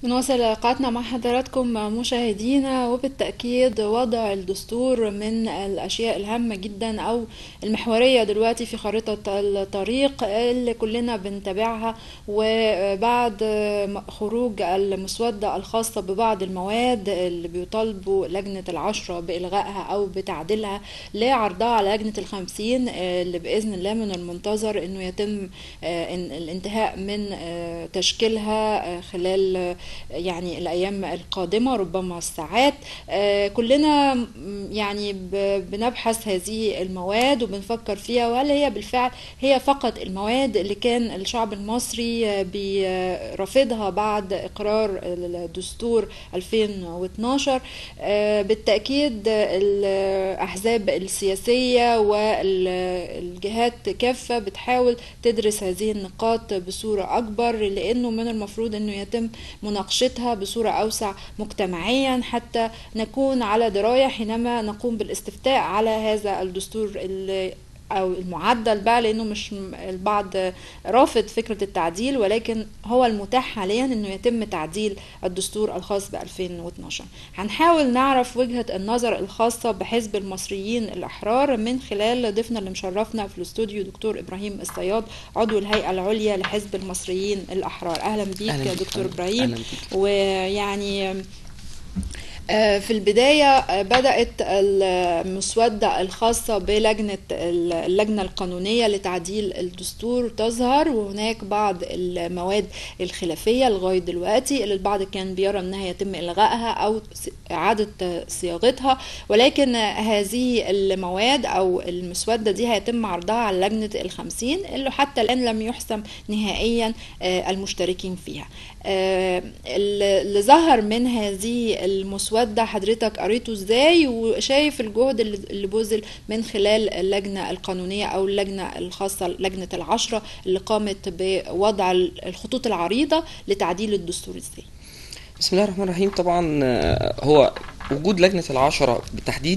بنواصل لقاءاتنا مع حضراتكم مشاهدينا وبالتأكيد وضع الدستور من الأشياء الهامة جدا أو المحورية دلوقتي في خارطة الطريق اللي كلنا بنتابعها وبعد خروج المسودة الخاصة ببعض المواد اللي بيطالبوا لجنة العشرة بإلغائها أو بتعديلها لعرضها على لجنة الخمسين اللي بإذن الله من المنتظر أنه يتم الانتهاء من تشكيلها خلال يعني الايام القادمه ربما الساعات كلنا يعني بنبحث هذه المواد وبنفكر فيها وهل هي بالفعل هي فقط المواد اللي كان الشعب المصري بيرفضها بعد اقرار الدستور 2012 بالتاكيد الاحزاب السياسيه والجهات كافه بتحاول تدرس هذه النقاط بصوره اكبر لانه من المفروض انه يتم مناقشتها بصورة أوسع مجتمعيا حتى نكون على دراية حينما نقوم بالاستفتاء على هذا الدستور اللي او المعدل بقى لانه مش البعض رافض فكره التعديل ولكن هو المتاح حاليا انه يتم تعديل الدستور الخاص ب 2012 هنحاول نعرف وجهه النظر الخاصه بحزب المصريين الاحرار من خلال ضيفنا اللي مشرفنا في الاستوديو دكتور ابراهيم الصياد عضو الهيئه العليا لحزب المصريين الاحرار اهلا بيك أهلا يا بيك. دكتور ابراهيم أهلا بيك. ويعني في البداية بدأت المسودة الخاصة بلجنة اللجنة القانونية لتعديل الدستور تظهر وهناك بعض المواد الخلافية لغاية دلوقتي اللي البعض كان بيرى أنها يتم إلغائها أو إعادة صياغتها ولكن هذه المواد أو المسودة دي هيتم عرضها على لجنة الخمسين اللي حتى الآن لم يحسم نهائيا المشتركين فيها اللي ظهر من هذه المسودة حضرتك قريته ازاي وشايف الجهد اللي بذل من خلال اللجنة القانونية أو اللجنة الخاصة لجنة العشرة اللي قامت بوضع الخطوط العريضة لتعديل الدستور ازاي بسم الله الرحمن الرحيم طبعا آه، هو وجود لجنة العشرة بالتحديد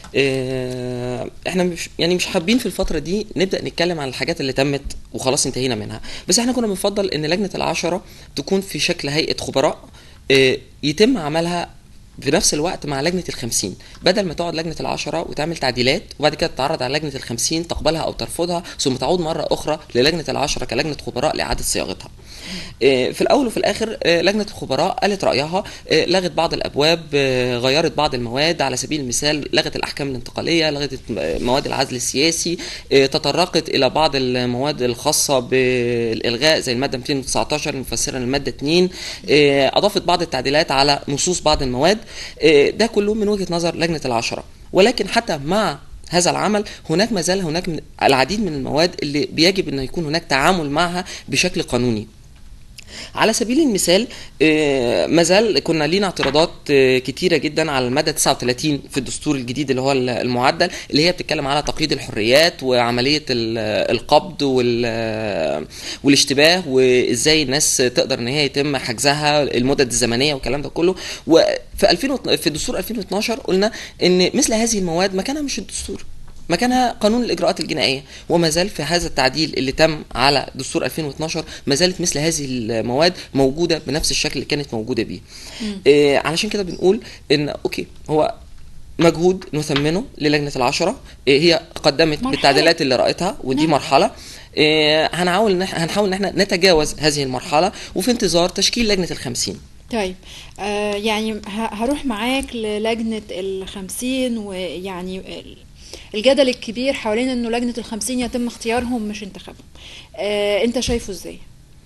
آه، احنا مش يعني مش حابين في الفترة دي نبدأ نتكلم عن الحاجات اللي تمت وخلاص انتهينا منها بس احنا كنا بنفضل ان لجنة العشرة تكون في شكل هيئة خبراء آه، يتم عملها في نفس الوقت مع لجنة الخمسين بدل ما تقعد لجنة العشرة وتعمل تعديلات وبعد كده تتعرض على لجنة الخمسين تقبلها أو ترفضها ثم تعود مرة أخرى للجنة العشرة كلجنة خبراء لإعادة صياغتها آه، في الأول وفي الآخر آه، لجنة الخبراء قالت رأيها آه، لغت بعض الأبواب آه، غيرت بعض المواد على سبيل المثال لغت الأحكام الانتقالية لغت مواد العزل السياسي آه، تطرقت إلى بعض المواد الخاصة بالإلغاء زي المادة 219 المفسرة للمادة 2 آه، أضافت بعض التعديلات على نصوص بعض المواد آه، ده كله من وجهة نظر لجنة العشرة ولكن حتى مع هذا العمل هناك ما زال هناك من العديد من المواد اللي بيجب ان يكون هناك تعامل معها بشكل قانوني على سبيل المثال آه، ما زال كنا لينا اعتراضات آه، كتيره جدا على الماده 39 في الدستور الجديد اللي هو المعدل اللي هي بتتكلم على تقييد الحريات وعمليه ال- القبض وال- والاشتباه وازاي الناس تقدر ان هي يتم حجزها المدد الزمنيه والكلام ده كله وفي 2000 في دستور 2012 قلنا ان مثل هذه المواد مكانها مش الدستور مكانها قانون الاجراءات الجنائيه وما زال في هذا التعديل اللي تم على دستور 2012 ما زالت مثل هذه المواد موجوده بنفس الشكل اللي كانت موجوده بيه إيه علشان كده بنقول ان اوكي هو مجهود نثمنه للجنه العشره إيه هي قدمت مرحلة. بالتعديلات اللي رأيتها ودي نعم. مرحله إيه هنحاول إن إحنا- هنحاول ان احنا نتجاوز هذه المرحله وفي انتظار تشكيل لجنه الخمسين طيب آه يعني ه- هروح معاك للجنة الخمسين ويعني ال- الجدل الكبير حوالين انه لجنة الخمسين يتم اختيارهم مش انتخابهم آه انت شايفه ازاي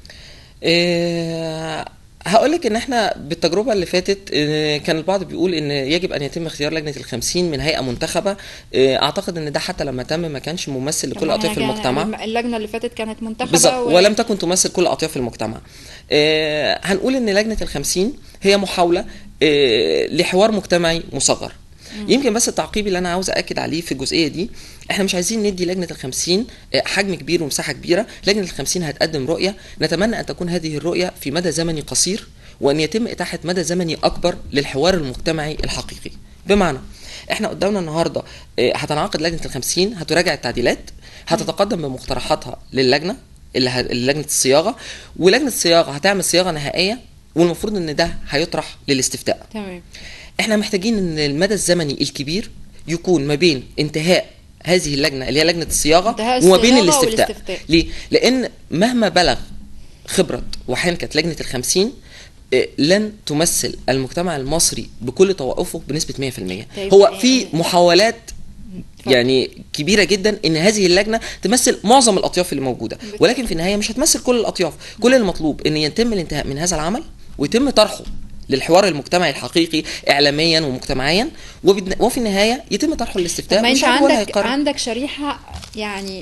إيه هقول لك ان احنا بالتجربه اللي فاتت إيه، كان البعض بيقول ان يجب ان يتم اختيار لجنه الخمسين من هيئه منتخبه إيه، اعتقد ان ده حتى لما تم ما كانش ممثل لكل طبعاً اطياف هي كان- المجتمع اللجنة اللي فاتت كانت منتخبة بالظبط و- ولم تكن تمثل كل اطياف المجتمع آه هنقول ان لجنه الخمسين هي محاوله آه لحوار مجتمعي مصغر يمكن بس التعقيب اللي انا عاوز اكد عليه في الجزئيه دي احنا مش عايزين ندي لجنه الخمسين آه، حجم كبير ومساحه كبيره لجنه الخمسين هتقدم رؤيه نتمنى ان تكون هذه الرؤيه في مدى زمني قصير وان يتم اتاحه مدى زمني اكبر للحوار المجتمعي الحقيقي بمعنى احنا قدامنا النهارده آه، هتنعقد لجنه الخمسين هتراجع التعديلات هتتقدم بمقترحاتها للجنه اللي ه- لجنه الصياغه ولجنه الصياغه هتعمل صياغه نهائيه والمفروض ان ده هيطرح للاستفتاء تمام احنا محتاجين ان المدى الزمني الكبير يكون ما بين انتهاء هذه اللجنه اللي هي لجنه الصياغه انتهاء وما بين الصياغة الاستفتاء والاستفتاء. ليه لان مهما بلغ خبره واحيانا كانت لجنه الخمسين آه، لن تمثل المجتمع المصري بكل طوائفه بنسبه 100% طيب، هو يعني- في محاولات اتفضل. يعني كبيره جدا ان هذه اللجنه تمثل معظم الاطياف اللي موجوده بالتأكيد. ولكن في النهايه مش هتمثل كل الاطياف كل المطلوب ان يتم الانتهاء من هذا العمل ويتم طرحه للحوار المجتمعي الحقيقي اعلاميا ومجتمعيا وبدن- وفي النهايه يتم طرحه طب للاستفتاء ما انت والشعب هو اللي عندك هيقرر. عندك شريحة يعني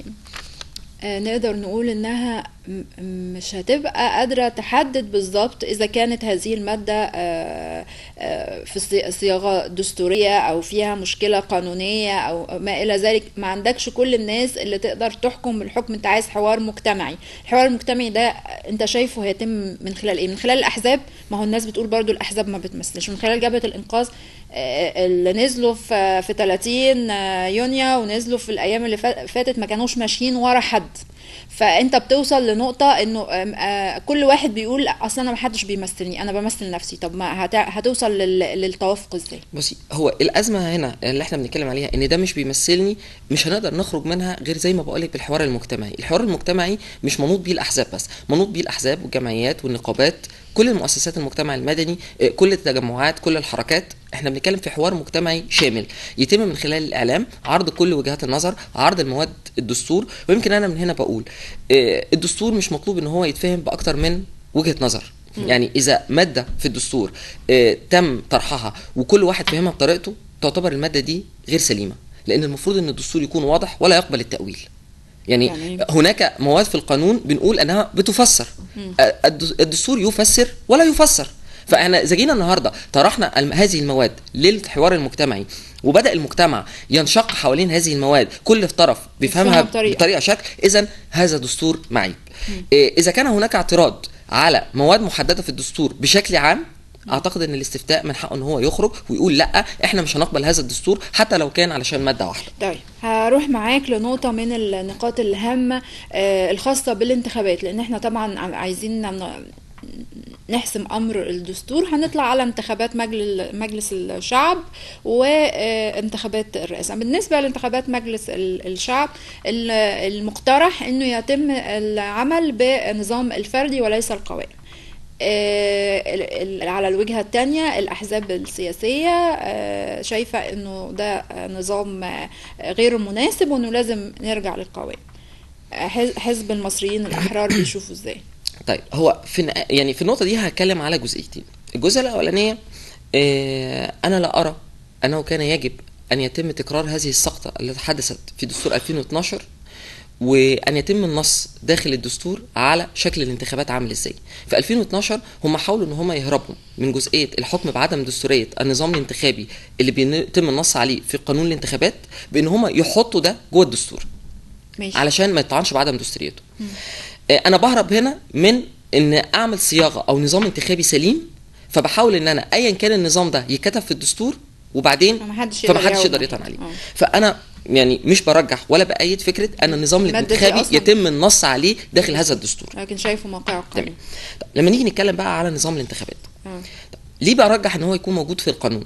آه، نقدر نقول انها م- مش هتبقى قادرة تحدد بالظبط اذا كانت هذه المادة آه، آه، في صي- صياغة دستورية او فيها مشكلة قانونية او ما الى ذلك ما عندكش كل الناس اللي تقدر تحكم بالحكم انت عايز حوار مجتمعي الحوار المجتمعي ده انت شايفه هيتم من خلال ايه من خلال الاحزاب ما هو الناس بتقول برضو الاحزاب ما بتمثلش من خلال جبهة الانقاذ آه، اللي نزلوا في في 30 يونيو ونزلوا في الايام اللي فا- فاتت ما كانوش ماشيين ورا حد فانت بتوصل لنقطه انه آم، آه، كل واحد بيقول اصل انا ما حدش بيمثلني انا بمثل نفسي طب ما هت- هتوصل لل- للتوافق ازاي بصي هو الازمه هنا اللي احنا بنتكلم عليها ان ده مش بيمثلني مش هنقدر نخرج منها غير زي ما بقول لك بالحوار المجتمعي الحوار المجتمعي مش منوط بيه الاحزاب بس منوط بيه الاحزاب والجمعيات والنقابات كل المؤسسات المجتمع المدني آه، كل التجمعات كل الحركات احنا بنتكلم في حوار مجتمعي شامل يتم من خلال الاعلام عرض كل وجهات النظر عرض المواد الدستور ويمكن انا من هنا بقول آه، الدستور مش مطلوب ان هو يتفهم باكتر من وجهة نظر يعني اذا ماده في الدستور آه، تم طرحها وكل واحد فهمها بطريقته تعتبر الماده دي غير سليمه لان المفروض ان الدستور يكون واضح ولا يقبل التاويل يعني, يعني- يعني هناك مواد في القانون بنقول انها بتفسر آه، الدس- الدستور يفسر ولا يفسر فاحنا اذا جينا النهارده طرحنا الم- هذه المواد للحوار المجتمعي وبدا المجتمع ينشق حوالين هذه المواد كل طرف بيفهمها بيفهمها بطريقة. بطريقه شكل اذا هذا دستور معيب إيه، اذا كان هناك اعتراض على مواد محدده في الدستور بشكل عام اعتقد ان الاستفتاء من حقه ان هو يخرج ويقول لا احنا مش هنقبل هذا الدستور حتى لو كان علشان ماده واحده طيب هروح معاك لنقطة من النقاط الهامة آه، الخاصة بالانتخابات لأن احنا طبعا عم- عايزين ن- نحسم أمر الدستور هنطلع على انتخابات مجلس مجلس الشعب وانتخابات الرئاسة بالنسبة لانتخابات مجلس ال- الشعب ال- المقترح أنه يتم العمل بنظام الفردي وليس القوائم آه، ال- ال- على الوجهة التانية الأحزاب السياسية آه، شايفة أنه ده آه، نظام آه، غير مناسب وأنه لازم نرجع للقوائم آه، حز- حزب المصريين الأحرار بيشوفوا إزاي طيب هو في الن- يعني في النقطه دي هتكلم على جزئيتين الجزء الاولانيه آه، انا لا ارى انه كان يجب ان يتم تكرار هذه السقطه التي حدثت في دستور 2012 وان يتم النص داخل الدستور على شكل الانتخابات عامل ازاي في 2012 هم حاولوا ان هم يهربوا من جزئيه الحكم بعدم دستوريه النظام الانتخابي اللي بيتم النص عليه في قانون الانتخابات بان هم يحطوا ده جوه الدستور ماشي علشان ما يطعنش بعدم دستوريته آه، انا بهرب هنا من ان اعمل صياغه او نظام انتخابي سليم فبحاول ان انا ايا كان النظام ده يتكتب في الدستور وبعدين فمحدش يقدر فمحدش يعوض يقدر عليه. يطعن عليه آه. فانا يعني مش برجح ولا بايد فكره ان النظام المادة دي الانتخابي أصلاً- يتم النص عليه داخل هذا الدستور لكن شايفه موقعه تمام قوي طب لما نيجي نتكلم بقى على نظام الانتخابات آه. ليه برجح ان هو يكون موجود في القانون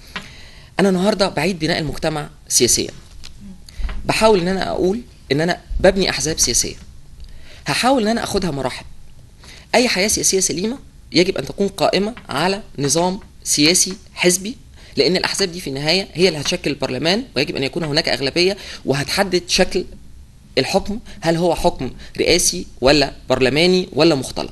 انا النهارده بعيد بناء المجتمع سياسيا بحاول ان انا اقول ان انا ببني احزاب سياسيه هحاول ان انا اخدها مراحل اي حياه سياسيه سليمه يجب ان تكون قائمه على نظام سياسي حزبي لان الاحزاب دي في النهايه هي اللي هتشكل البرلمان ويجب ان يكون هناك اغلبيه وهتحدد شكل الحكم هل هو حكم رئاسي ولا برلماني ولا مختلط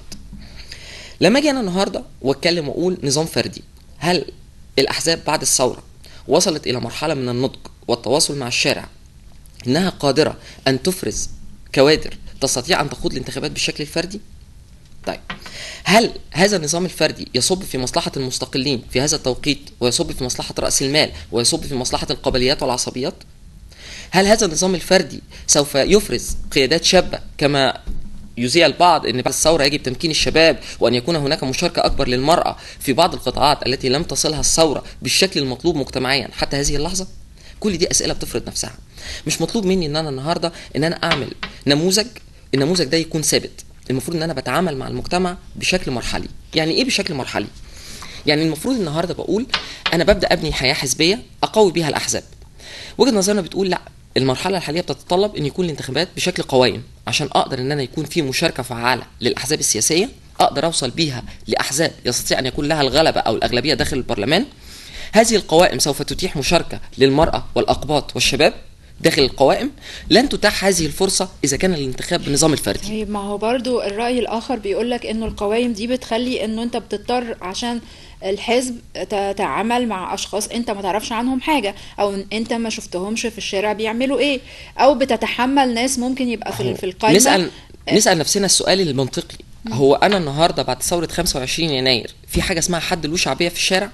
لما اجي انا النهارده واتكلم واقول نظام فردي هل الاحزاب بعد الثوره وصلت الى مرحله من النضج والتواصل مع الشارع انها قادره ان تفرز كوادر تستطيع ان تخوض الانتخابات بالشكل الفردي طيب هل هذا النظام الفردي يصب في مصلحة المستقلين في هذا التوقيت ويصب في مصلحة رأس المال ويصب في مصلحة القبليات والعصبيات؟ هل هذا النظام الفردي سوف يفرز قيادات شابة كما يذيع البعض ان بعد الثوره يجب تمكين الشباب وان يكون هناك مشاركه اكبر للمراه في بعض القطاعات التي لم تصلها الثوره بالشكل المطلوب مجتمعيا حتى هذه اللحظه كل دي اسئله بتفرض نفسها مش مطلوب مني ان انا النهارده ان انا اعمل نموذج النموذج ده يكون ثابت المفروض ان انا بتعامل مع المجتمع بشكل مرحلي يعني ايه بشكل مرحلي يعني المفروض النهارده بقول انا ببدا ابني حياه حزبيه اقوي بيها الاحزاب وجهه نظرنا بتقول لا المرحله الحاليه بتتطلب ان يكون الانتخابات بشكل قوائم عشان اقدر ان انا يكون في مشاركه فعاله للاحزاب السياسيه اقدر اوصل بيها لاحزاب يستطيع ان يكون لها الغلبه او الاغلبيه داخل البرلمان هذه القوائم سوف تتيح مشاركه للمراه والاقباط والشباب داخل القوائم لن تتاح هذه الفرصه اذا كان الانتخاب بالنظام الفردي طيب ما هو برضو الرأي الآخر بيقولك إنه القوائم دي بتخلي إنه أنت بتضطر عشان الحزب تتعامل مع أشخاص أنت ما تعرفش عنهم حاجة أو أنت ما شفتهمش في الشارع بيعملوا إيه أو بتتحمل ناس ممكن يبقى في, في القائمة نسال نسال نفسنا السؤال المنطقي هو انا النهارده بعد ثوره 25 يناير في حاجه اسمها حد له شعبيه في الشارع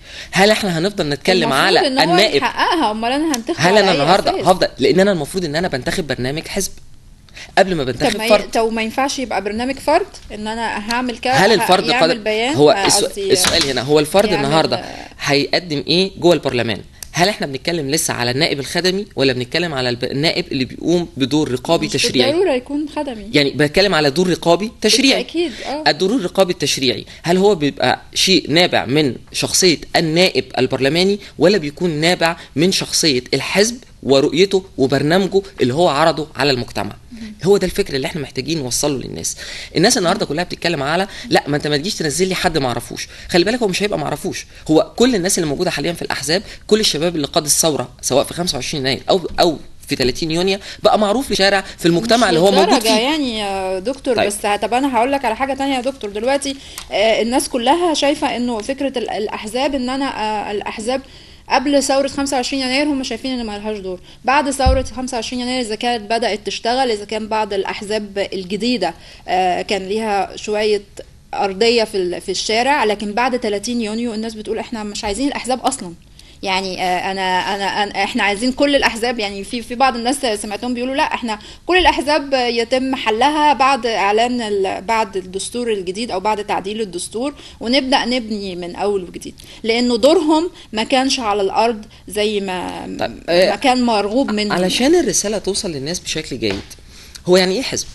هل احنا هنفضل نتكلم المفروض على إن هو النائب يحققها أمال أنا هنتخب هل على انا أي النهارده أساس؟ هفضل لان انا المفروض ان انا بنتخب برنامج حزب قبل ما طب بنتخب ما, ي... فرد طب ما ينفعش يبقى برنامج فرد ان انا هعمل كده هل الفرد يعمل قادر بيان هو آه، السؤال, قصدي- السؤال هنا هو الفرد يعمل- النهارده هيقدم ايه جوه البرلمان هل احنا بنتكلم لسه على النائب الخدمي ولا بنتكلم على الب- النائب اللي بيقوم بدور رقابي مش تشريعي بالضروره يكون خدمي يعني بتكلم على دور رقابي تشريعي بالتأكيد، آه. الدور الرقابي التشريعي هل هو بيبقى شيء نابع من شخصية النائب البرلماني ولا بيكون نابع من شخصية الحزب ورؤيته وبرنامجه اللي هو عرضه على المجتمع هو ده الفكر اللي احنا محتاجين نوصله للناس الناس النهارده كلها بتتكلم على لا ما انت ما تجيش تنزل لي حد ما اعرفوش خلي بالك هو مش هيبقى ما اعرفوش هو كل الناس اللي موجوده حاليا في الاحزاب كل الشباب اللي قاد الثوره سواء في 25 يناير او او في 30 يونيو بقى معروف في الشارع في المجتمع مش اللي هو موجود للدرجة فيه يعني يا دكتور طيب. بس طب انا هقول لك على حاجه تانية يا دكتور دلوقتي آه، الناس كلها شايفه انه فكره ال- الاحزاب ان انا آه، الاحزاب قبل ثورة 25 يناير هم شايفين ان ما لهاش دور بعد ثورة 25 يناير اذا كانت بدأت تشتغل اذا كان بعض الاحزاب الجديدة آه، كان ليها شوية أرضية في ال- في الشارع لكن بعد 30 يونيو الناس بتقول احنا مش عايزين الأحزاب أصلا يعني آه، انا انا أنا- احنا عايزين كل الاحزاب يعني في في بعض الناس سمعتهم بيقولوا لا احنا كل الاحزاب يتم حلها بعد اعلان ال- بعد الدستور الجديد او بعد تعديل الدستور ونبدا نبني من اول وجديد لانه دورهم ما كانش على الارض زي ما طيب، آه، ما كان مرغوب منه علشان الرسالة توصل للناس بشكل جيد هو يعني ايه حزب؟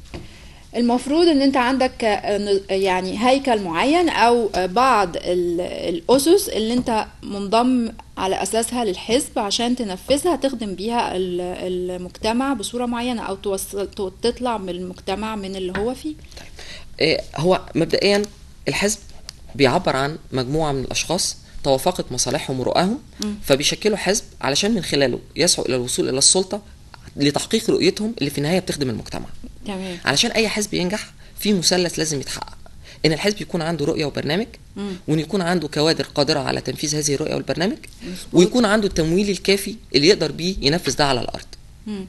المفروض ان انت عندك آه، ن- يعني هيكل معين او آه، بعض ال- الاسس اللي انت منضم على اساسها للحزب عشان تنفذها تخدم بيها ال- المجتمع بصورة معينة او توصل تو- تطلع من المجتمع من اللي هو فيه إيه هو مبدئيا الحزب بيعبر عن مجموعة من الأشخاص توافقت مصالحهم ورؤاهم فبيشكلوا حزب علشان من خلاله يسعوا إلى الوصول إلى السلطة لتحقيق رؤيتهم اللي في النهاية بتخدم المجتمع تمام علشان أي حزب ينجح في مثلث لازم يتحقق إن الحزب يكون عنده رؤية وبرنامج وإن يكون عنده كوادر قادرة على تنفيذ هذه الرؤية والبرنامج ويكون عنده التمويل الكافي اللي يقدر بيه ينفذ ده على الأرض مم.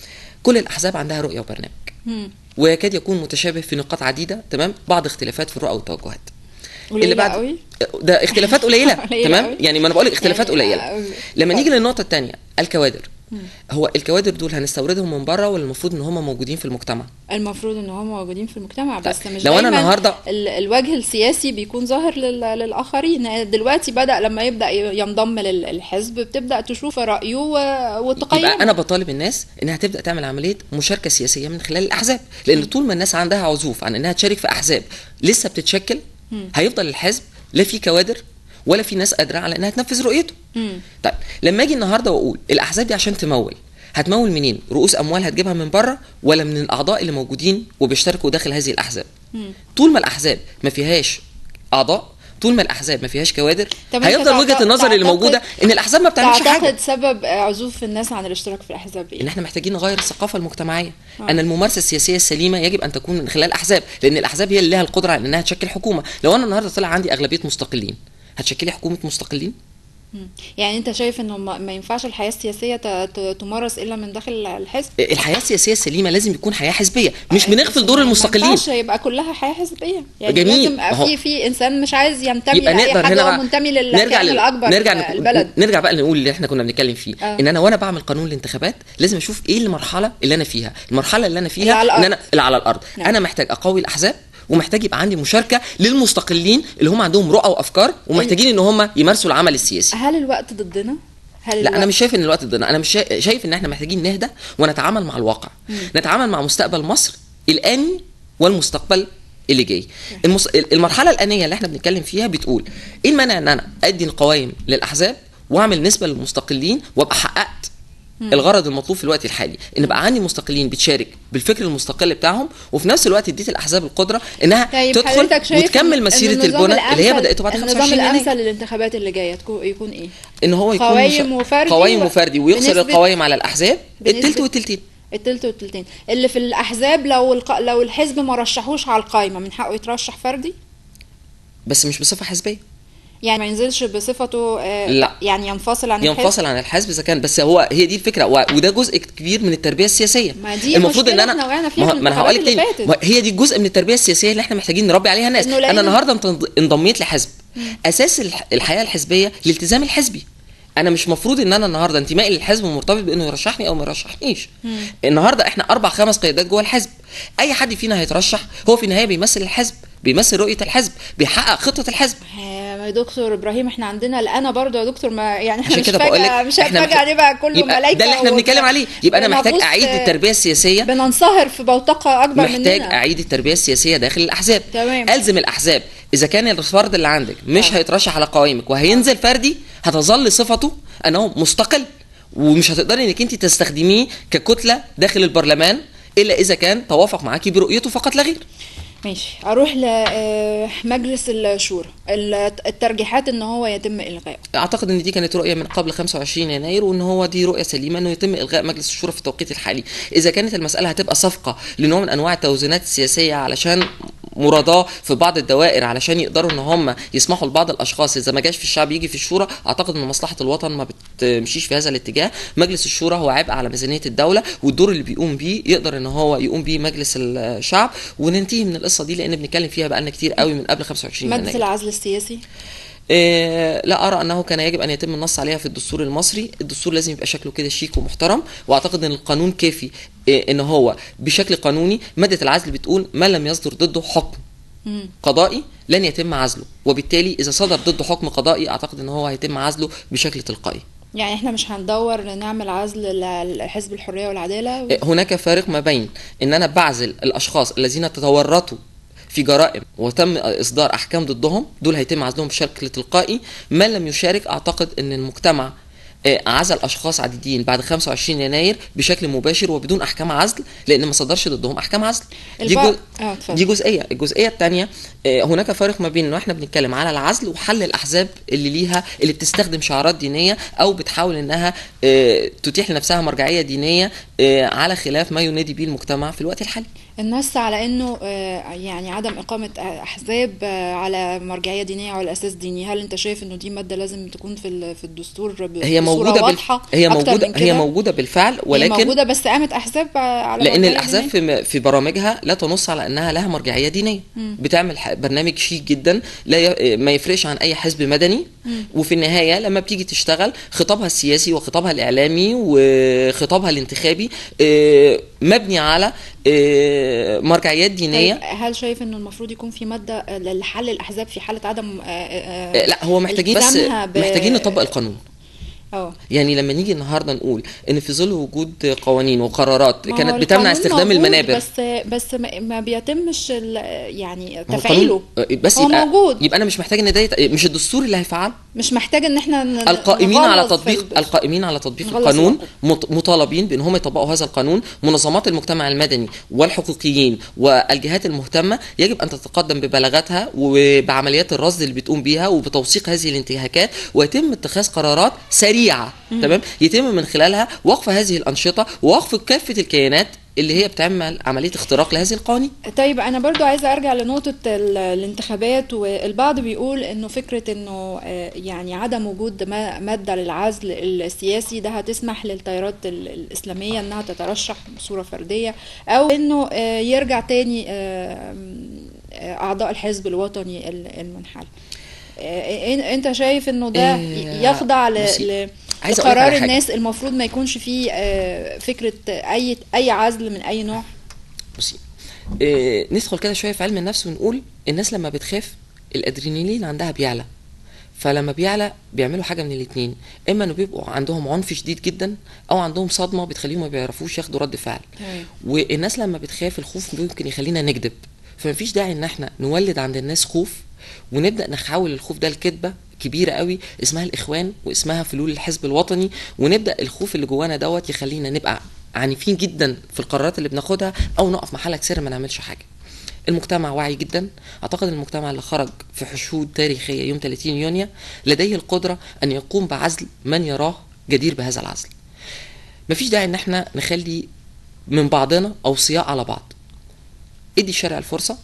كل الأحزاب عندها رؤية وبرنامج مم. ويكاد يكون متشابه في نقاط عديدة تمام بعض اختلافات في الرؤى والتوجهات قليلة قوي ده اختلافات قليله قليلة تمام قوي. يعني ما انا بقول لك اختلافات يعني قليله آه، لما طيب. نيجي للنقطه الثانيه الكوادر هو الكوادر دول هنستوردهم من بره ولا المفروض ان هم موجودين في المجتمع المفروض ان هم موجودين في المجتمع طيب، بس مش لو أنا دايما النهاردة- ال- الوجه السياسي بيكون ظاهر لل- للاخرين دلوقتي بدا لما يبدا ي- ينضم للحزب بتبدا تشوف رايه و- وتقيمه يبقى انا بطالب الناس انها تبدا تعمل عمليه مشاركه سياسيه من خلال الاحزاب لان طول ما الناس عندها عزوف عن انها تشارك في احزاب لسه بتتشكل هيفضل الحزب لا في كوادر ولا في ناس قادره على انها تنفذ رؤيته مم. طيب لما اجي النهارده واقول الاحزاب دي عشان تمول هتمول منين رؤوس اموال هتجيبها من بره ولا من الاعضاء اللي موجودين وبيشتركوا داخل هذه الاحزاب مم. طول ما الاحزاب ما فيهاش اعضاء طول ما الاحزاب ما فيهاش كوادر طب أنت هيفضل وجهه تعتقد- النظر اللي تعتقد- موجوده ان الاحزاب ما بتعملش حاجه تعتقد سبب عزوف الناس عن الاشتراك في الاحزاب ان ايه احنا محتاجين نغير الثقافه المجتمعيه آه. ان الممارسه السياسيه السليمه يجب ان تكون من خلال الاحزاب لان الاحزاب هي اللي لها القدره على انها تشكل حكومه لو انا النهارده طلع عندي اغلبيه مستقلين هتشكلي حكومه مستقلين مم. يعني انت شايف انه ما ما ينفعش الحياه السياسيه ت- ت- تمارس الا من داخل الحزب الحياه السياسيه السليمه لازم يكون حياه حزبيه مش بس بنغفل دور ما- المستقلين ما ينفعش يبقى كلها حياه حزبيه يعني جميل. لازم ما هو- في في انسان مش عايز ينتمي يبقى لاي نقدر حاجه هنا هو بقى منتمي نرجع للكيان لل- الاكبر نرجع في نك- البلد نرجع بقى نقول اللي احنا كنا بنتكلم فيه آه. ان انا وانا بعمل قانون الانتخابات لازم اشوف ايه المرحله اللي انا فيها المرحله اللي انا فيها اللي على ان الأرض. انا اللي على الارض نعم. انا محتاج اقوي الاحزاب ومحتاج يبقى عندي مشاركه للمستقلين اللي هم عندهم رؤى وافكار ومحتاجين ان هم يمارسوا العمل السياسي هل الوقت ضدنا هل لا انا الوقت- مش شايف ان الوقت ضدنا انا مش شا- شايف ان احنا محتاجين نهدى ونتعامل مع الواقع نتعامل مع مستقبل مصر الاني والمستقبل اللي جاي المص... المرحله الانيه اللي احنا بنتكلم فيها بتقول ايه المانع ان انا ادي القوائم للاحزاب واعمل نسبه للمستقلين وابقى حققت الغرض المطلوب في الوقت الحالي ان يبقى عندي مستقلين بتشارك بالفكر المستقل بتاعهم وفي نفس الوقت اديت الاحزاب القدره انها طيب تدخل حضرتك شايف وتكمل إن مسيره النظام البنى اللي هي الأمثل- بداته بعد النظام 25 يناير الامثل للانتخابات اللي جايه تكون يكون ايه؟ ان هو يكون قوائم مش- وفردي قوائم و- وفردي ويقصر بنسبة- القوائم على الاحزاب التلت بنسبة- والتلتين التلت والتلتين اللي في الاحزاب لو الق... لو الحزب ما رشحوش على القائمه من حقه يترشح فردي بس مش بصفه حزبيه يعني ما ينزلش بصفته آه لا. يعني ينفصل عن الحزب ينفصل عن الحزب اذا كان بس هو هي دي الفكره و- وده جزء كبير من التربيه السياسيه ما دي المفروض ان مشكلة انا احنا وقعنا فيها ما, في هو- ما انا هقول لك الانتخابات تاني اللي ما هي دي جزء من التربيه السياسيه اللي احنا محتاجين نربي عليها الناس إنه لأن- انا النهارده انت- انضميت لحزب اساس الح- الحياه الحزبيه الالتزام الحزبي انا مش مفروض ان انا النهارده انتمائي للحزب مرتبط بانه يرشحني او ما يرشحنيش النهارده احنا اربع خمس قيادات جوه الحزب اي حد فينا هيترشح هو في النهايه بيمثل الحزب بيمثل رؤيه الحزب بيحقق خطه الحزب آه، يا دكتور ابراهيم احنا عندنا الانا برضو يا دكتور ما يعني احنا عشان مش كده بقول فجاه لك مش إحنا فجاه محتاج- نبقى كله يبقى ملايكه ده اللي احنا و- بنتكلم عليه يبقى انا محتاج ونبص، اعيد آه، التربيه السياسيه بننصهر في بوتقه اكبر محتاج مننا اعيد التربيه السياسيه داخل الاحزاب تمام. الزم الاحزاب اذا كان الفرد اللي عندك مش آه. هيترشح على قوائمك وهينزل فردي هتظل صفته انه مستقل ومش هتقدري انك انت تستخدميه ككتله داخل البرلمان الا اذا كان توافق معاكي برؤيته فقط لا غير ماشي اروح لمجلس الشورى ال- الترجيحات ان هو يتم الغائه اعتقد ان دي كانت رؤيه من قبل 25 يناير وان هو دي رؤيه سليمه انه يتم الغاء مجلس الشورى في التوقيت الحالي اذا كانت المساله هتبقى صفقه لنوع من انواع التوازنات السياسيه علشان مراداه في بعض الدوائر علشان يقدروا ان هم يسمحوا لبعض الاشخاص اذا ما جاش في الشعب يجي في الشورى اعتقد ان مصلحه الوطن ما بتمشيش في هذا الاتجاه مجلس الشورى هو عبء على ميزانيه الدوله والدور اللي بيقوم بيه يقدر ان هو يقوم بيه مجلس الشعب وننتهي من القصه دي لان بنتكلم فيها بقالنا كتير قوي من قبل 25 مجلس يناير العزل السياسي إيه لا ارى انه كان يجب ان يتم النص عليها في الدستور المصري الدستور لازم يبقى شكله كده شيك ومحترم واعتقد ان القانون كافي إيه ان هو بشكل قانوني ماده العزل بتقول ما لم يصدر ضده حكم مم. قضائي لن يتم عزله وبالتالي اذا صدر ضده حكم قضائي اعتقد ان هو هيتم عزله بشكل تلقائي يعني احنا مش هندور نعمل عزل لحزب الحريه والعداله إيه هناك فارق ما بين ان انا بعزل الاشخاص الذين تورطوا في جرائم وتم اصدار احكام ضدهم دول هيتم عزلهم بشكل تلقائي من لم يشارك اعتقد ان المجتمع آه، عزل اشخاص عديدين بعد 25 يناير بشكل مباشر وبدون احكام عزل لان ما صدرش ضدهم احكام عزل دي, البعض- جو... اه اتفضل. دي جزئيه الجزئيه الثانيه هناك فارق ما بين انه احنا بنتكلم على العزل وحل الاحزاب اللي ليها اللي بتستخدم شعارات دينيه او بتحاول انها آه، تتيح لنفسها مرجعيه دينيه آه، على خلاف ما ينادي به المجتمع في الوقت الحالي النص على انه آه، يعني عدم اقامه احزاب آه، على مرجعيه دينيه او على اساس ديني هل انت شايف انه دي ماده لازم تكون في ال- في الدستور ب- هي بصورة موجوده بال... واضحه هي أكتر موجوده من هي كده؟ موجوده بالفعل هي ولكن موجوده بس قامت احزاب على لان مرجعية الاحزاب دينية؟ في في برامجها لا تنص على انها لها مرجعيه دينيه بتعمل ح- برنامج شيك جدا لا ي... ما يفرقش عن اي حزب مدني وفي النهايه لما بتيجي تشتغل خطابها السياسي وخطابها الاعلامي وخطابها الانتخابي آه، مبني على آه، مرجعيات دينيه طيب هل شايف انه المفروض يكون في ماده آه، لحل الاحزاب في حاله عدم آه، آه، آه، لا هو محتاجين بس التزامها ب- محتاجين نطبق القانون اه يعني لما نيجي النهارده نقول ان في ظل وجود قوانين وقرارات ما هو كانت بتمنع القانون استخدام موجود، المنابر بس بس ما ما بيتمش ال- يعني ما هو تفعيله القانون- بس هو يبقى موجود. يبقى انا مش محتاج ان ده يت... مش الدستور اللي هيفعله مش محتاج ان احنا ن- القائمين على نغلظ في تطبيق الب- القائمين على تطبيق نغلظ القانون العقوبة. مط- مطالبين بان هم يطبقوا هذا القانون منظمات المجتمع المدني والحقوقيين والجهات المهتمه يجب ان تتقدم ببلاغاتها وبعمليات الرصد اللي بتقوم بيها وبتوثيق هذه الانتهاكات ويتم اتخاذ قرارات سريعه تمام يتم من خلالها وقف هذه الانشطه ووقف كافه الكيانات اللي هي بتعمل عمليه اختراق لهذه القوانين طيب انا برضو عايزه ارجع لنقطه ال- الانتخابات والبعض بيقول انه فكره انه آه، يعني عدم وجود ما- ماده للعزل السياسي ده هتسمح للتيارات ال- الاسلاميه انها تترشح بصوره فرديه او انه آه، يرجع تاني آه، آه، اعضاء الحزب الوطني ال- المنحل آه، إن- انت شايف انه ده آه، يخضع ل- بصي، ل- عايز أقولك على لقرار حاجة. الناس المفروض ما يكونش فيه آه، فكره اي اي عزل من اي نوع بصي إيه ندخل كده شويه في علم النفس ونقول الناس لما بتخاف الادرينالين عندها بيعلى فلما بيعلى بيعملوا حاجه من الاتنين اما انه بيبقوا عندهم عنف شديد جدا او عندهم صدمه بتخليهم ما بيعرفوش ياخدوا رد فعل تمام. والناس لما بتخاف الخوف ممكن يخلينا نكذب فمفيش داعي ان احنا نولد عند الناس خوف ونبدا نحول الخوف ده لكذبه كبيره قوي اسمها الاخوان واسمها فلول الحزب الوطني ونبدا الخوف اللي جوانا دوت يخلينا نبقى عنيفين جدا في القرارات اللي بناخدها او نقف محلك سر ما نعملش حاجه المجتمع واعي جدا اعتقد المجتمع اللي خرج في حشود تاريخيه يوم 30 يونيو لديه القدره ان يقوم بعزل من يراه جدير بهذا العزل مفيش داعي ان احنا نخلي من بعضنا اوصياء على بعض ادي الشارع الفرصه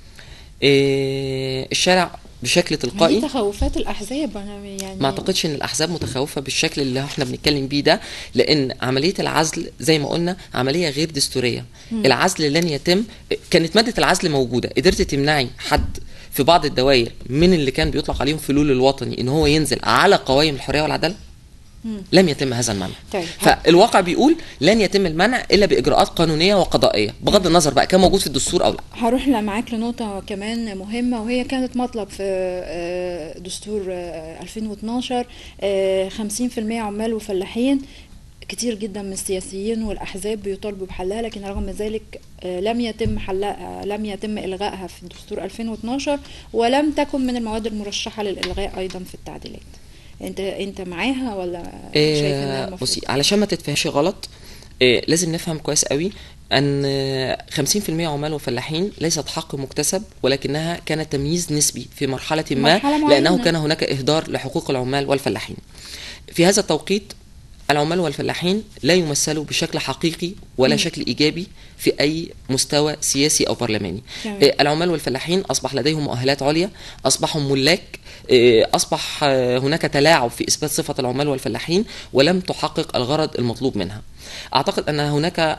إيه الشارع بشكل دي تلقائي تخوفات الاحزاب انا يعني ما اعتقدش ان الاحزاب متخوفه بالشكل اللي احنا بنتكلم بيه ده لان عمليه العزل زي ما قلنا عمليه غير دستوريه العزل لن يتم كانت ماده العزل موجوده قدرت تمنعي حد في بعض الدوائر من اللي كان بيطلق عليهم فلول الوطني ان هو ينزل على قوائم الحريه والعداله مم. لم يتم هذا المنع طيب فالواقع بيقول لن يتم المنع الا باجراءات قانونيه وقضائيه بغض النظر بقى كان موجود في الدستور او لا هروح ل- معاك لنقطة كمان مهمة وهي كانت مطلب في آه، دستور آه، 2012 آه، 50% عمال وفلاحين كتير جدا من السياسيين والأحزاب بيطالبوا بحلها لكن رغم ذلك آه، لم يتم حلها لم يتم إلغائها في دستور 2012 ولم تكن من المواد المرشحة للإلغاء أيضا في التعديلات انت انت معاها ولا شايف انها إيه المفروض بصي علشان ما تتفهمش غلط إيه لازم نفهم كويس قوي ان آه، 50% عمال وفلاحين ليست حق مكتسب ولكنها كانت تمييز نسبي في مرحله ما مرحلة معينة. لانه كان هناك اهدار لحقوق العمال والفلاحين في هذا التوقيت العمال والفلاحين لا يمثلوا بشكل حقيقي ولا مم. شكل ايجابي في اي مستوى سياسي او برلماني تمام. إيه، العمال والفلاحين اصبح لديهم مؤهلات عليا اصبحوا ملاك إيه، اصبح آه، هناك تلاعب في اثبات صفه العمال والفلاحين ولم تحقق الغرض المطلوب منها اعتقد ان هناك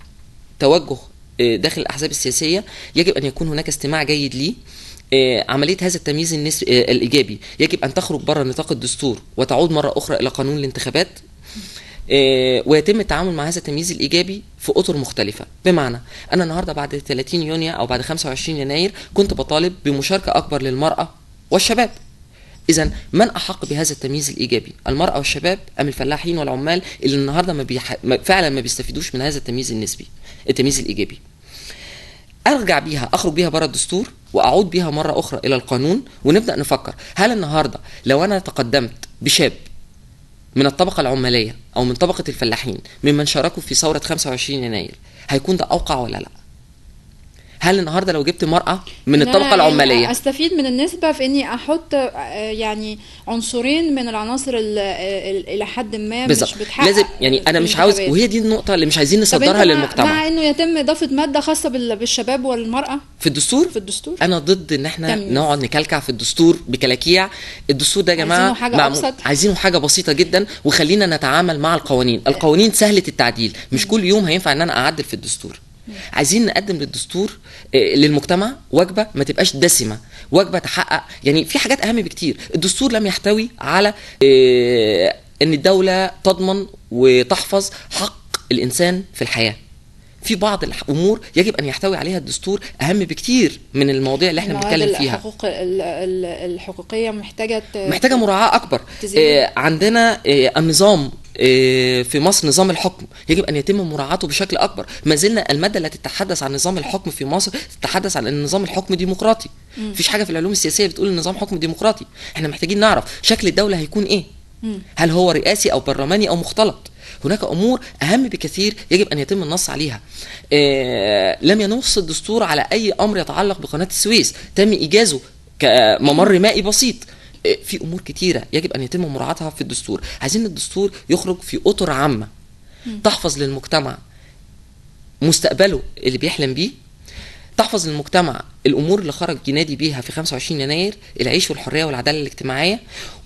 توجه آه، داخل الاحزاب السياسيه يجب ان يكون هناك استماع جيد ليه آه، عمليه هذا التمييز النسبي آه، الايجابي يجب ان تخرج بره نطاق الدستور وتعود مره اخرى الى قانون الانتخابات آه، ويتم التعامل مع هذا التمييز الايجابي في اطر مختلفه بمعنى انا النهارده بعد 30 يونيو او بعد 25 يناير كنت بطالب بمشاركه اكبر للمراه والشباب اذا من احق بهذا التمييز الايجابي المراه والشباب ام الفلاحين والعمال اللي النهارده ما بيح... ما- فعلا ما بيستفيدوش من هذا التمييز النسبي التمييز الايجابي ارجع بيها اخرج بيها بره الدستور واعود بيها مره اخرى الى القانون ونبدا نفكر هل النهارده لو انا تقدمت بشاب من الطبقه العماليه او من طبقه الفلاحين ممن شاركوا في ثوره 25 يناير هيكون ده اوقع ولا لا هل النهارده لو جبت مراه من إن أنا الطبقه يعني العماليه استفيد من النسبه في اني احط آه، يعني عنصرين من العناصر ال- ال- الى حد ما بالظبط مش بتحقق لازم يعني انا في مش عاوز الانتخابات. وهي دي النقطه اللي مش عايزين طب نصدرها أنت مع- للمجتمع مع انه يتم اضافه ماده خاصه بال- بالشباب والمراه في الدستور في الدستور انا ضد ان احنا تمييز. نقعد نكلكع في الدستور بكلاكيع الدستور ده يا جماعه عايزينه حاجة معمول- أبسط. عايزينه حاجه بسيطه جدا وخلينا نتعامل مع القوانين القوانين سهله التعديل مش كل يوم هينفع ان انا اعدل في الدستور عايزين نقدم للدستور آه، للمجتمع وجبه ما تبقاش دسمه وجبه تحقق يعني في حاجات اهم بكتير الدستور لم يحتوي على آه، ان الدوله تضمن وتحفظ حق الانسان في الحياه في بعض الامور يجب ان يحتوي عليها الدستور اهم بكتير من المواضيع اللي احنا المواد بنتكلم فيها الحقوق ال- ال- الحقوقيه محتاجه ت- محتاجه مراعاه اكبر تزيد. آه عندنا آه النظام آه في مصر نظام الحكم يجب ان يتم مراعاته بشكل اكبر ما زلنا الماده التي تتحدث عن نظام الحكم في مصر تتحدث عن ان نظام الحكم ديمقراطي مفيش حاجه في العلوم السياسيه بتقول ان نظام حكم ديمقراطي احنا محتاجين نعرف شكل الدوله هيكون ايه مم. هل هو رئاسي او برلماني او مختلط هناك امور اهم بكثير يجب ان يتم النص عليها آه لم ينص الدستور على اي امر يتعلق بقناه السويس تم ايجازه كممر مائي بسيط آه، في امور كتيره يجب ان يتم مراعاتها في الدستور عايزين الدستور يخرج في اطر عامه تحفظ للمجتمع مستقبله اللي بيحلم بيه تحفظ للمجتمع الامور اللي خرج ينادي بيها في 25 يناير العيش والحريه والعداله الاجتماعيه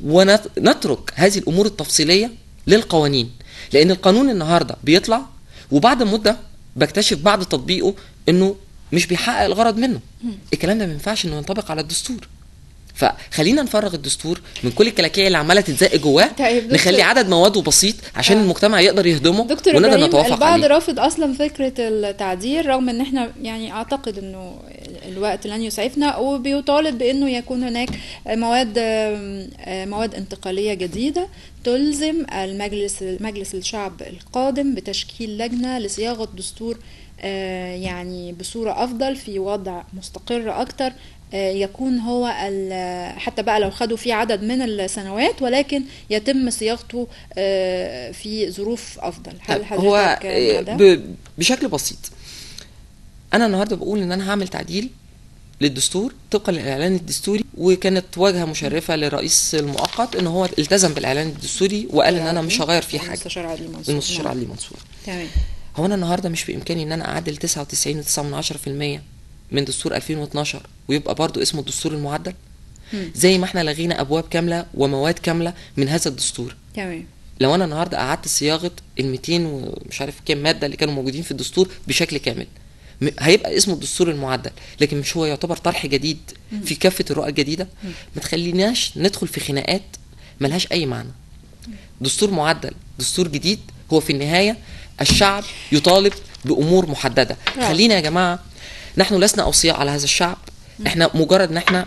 ونترك هذه الامور التفصيليه للقوانين لان القانون النهارده بيطلع وبعد مده بكتشف بعد تطبيقه انه مش بيحقق الغرض منه الكلام ده ما ينفعش انه ينطبق على الدستور فخلينا نفرغ الدستور من كل الكلاكيع اللي عماله تتزق جواه طيب دكتور- نخلي عدد مواده بسيط عشان آه. المجتمع يقدر يهضمه دكتور ونقدر ابراهيم نتوافق البعض عليه رافض اصلا فكره التعديل رغم ان احنا يعني اعتقد انه الوقت لن يسعفنا وبيطالب بانه يكون هناك مواد مواد انتقاليه جديده تلزم المجلس مجلس الشعب القادم بتشكيل لجنه لصياغه دستور آه، يعني بصوره افضل في وضع مستقر اكتر آه، يكون هو ال- حتى بقى لو خدوا فيه عدد من السنوات ولكن يتم صياغته آه، في ظروف افضل هل طيب، حضرتك هو مع آه، ده؟ ب- بشكل بسيط انا النهارده بقول ان انا هعمل تعديل للدستور طبقا للاعلان الدستوري وكانت واجهه مشرفه للرئيس المؤقت ان هو التزم بالاعلان الدستوري وقال ان انا مش هغير فيه حاجه المستشار عدلي منصور المستشار نعم. علي منصور تمام هو انا النهارده مش بامكاني ان انا اعدل 99.9% من دستور 2012 ويبقى برضو اسمه الدستور المعدل مم. زي ما احنا لغينا ابواب كامله ومواد كامله من هذا الدستور تمام لو انا النهارده قعدت صياغه ال 200 ومش عارف كام ماده اللي كانوا موجودين في الدستور بشكل كامل م- هيبقى اسمه الدستور المعدل لكن مش هو يعتبر طرح جديد في كافه الرؤى الجديده ما تخليناش ندخل في خناقات ملهاش اي معنى دستور معدل دستور جديد هو في النهايه الشعب يطالب بامور محدده آه. خلينا يا جماعه نحن لسنا اوصياء على هذا الشعب احنا مجرد ان احنا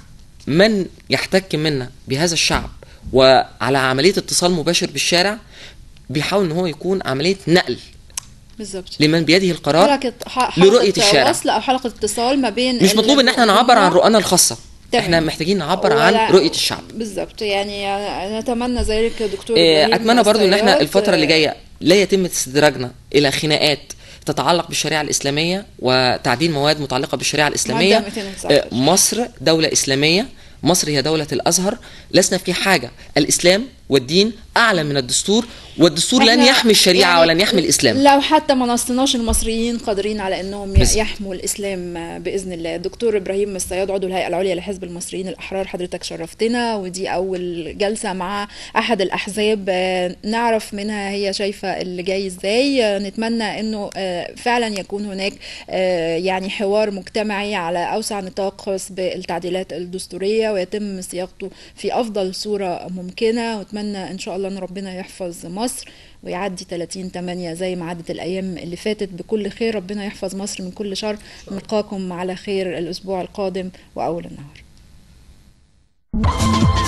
من يحتك منا بهذا الشعب وعلى عمليه اتصال مباشر بالشارع بيحاول ان هو يكون عمليه نقل بالظبط لمن بيده القرار حلقة ح- لرؤية حلقة الشارع. وصل او حلقة اتصال ما بين مش مطلوب ان احنا نعبر عن رؤانا الخاصه تمام. احنا محتاجين نعبر عن ولا- رؤيه الشعب بالظبط يعني نتمنى ذلك دكتور إيه، إبراهيم اتمنى برضو ان احنا السياد. الفتره اللي جايه لا يتم استدراجنا الى خناقات تتعلق بالشريعه الاسلاميه وتعديل مواد متعلقه بالشريعه الاسلاميه معدل 219. آه، مصر دوله اسلاميه مصر هي دولة الأزهر لسنا في حاجة الإسلام والدين أعلى من الدستور والدستور لن إحنا يحمي الشريعة يعني ولن يحمي الإسلام لو حتى ما نصناش المصريين قادرين على انهم بس- يحموا الاسلام باذن الله الدكتور ابراهيم الصياد عضو الهيئه العليا لحزب المصريين الاحرار حضرتك شرفتنا ودي اول جلسه مع احد الاحزاب آه، نعرف منها هي شايفه اللي جاي ازاي آه، نتمنى انه آه، فعلا يكون هناك آه، يعني حوار مجتمعي على اوسع نطاق خاص بالتعديلات الدستوريه ويتم صياغته في افضل صوره ممكنه واتمنى ان شاء الله ان ربنا يحفظ مصر ويعدي 30 8 زي ما عدت الايام اللي فاتت بكل خير ربنا يحفظ مصر من كل شر نلقاكم على خير الاسبوع القادم واول النهار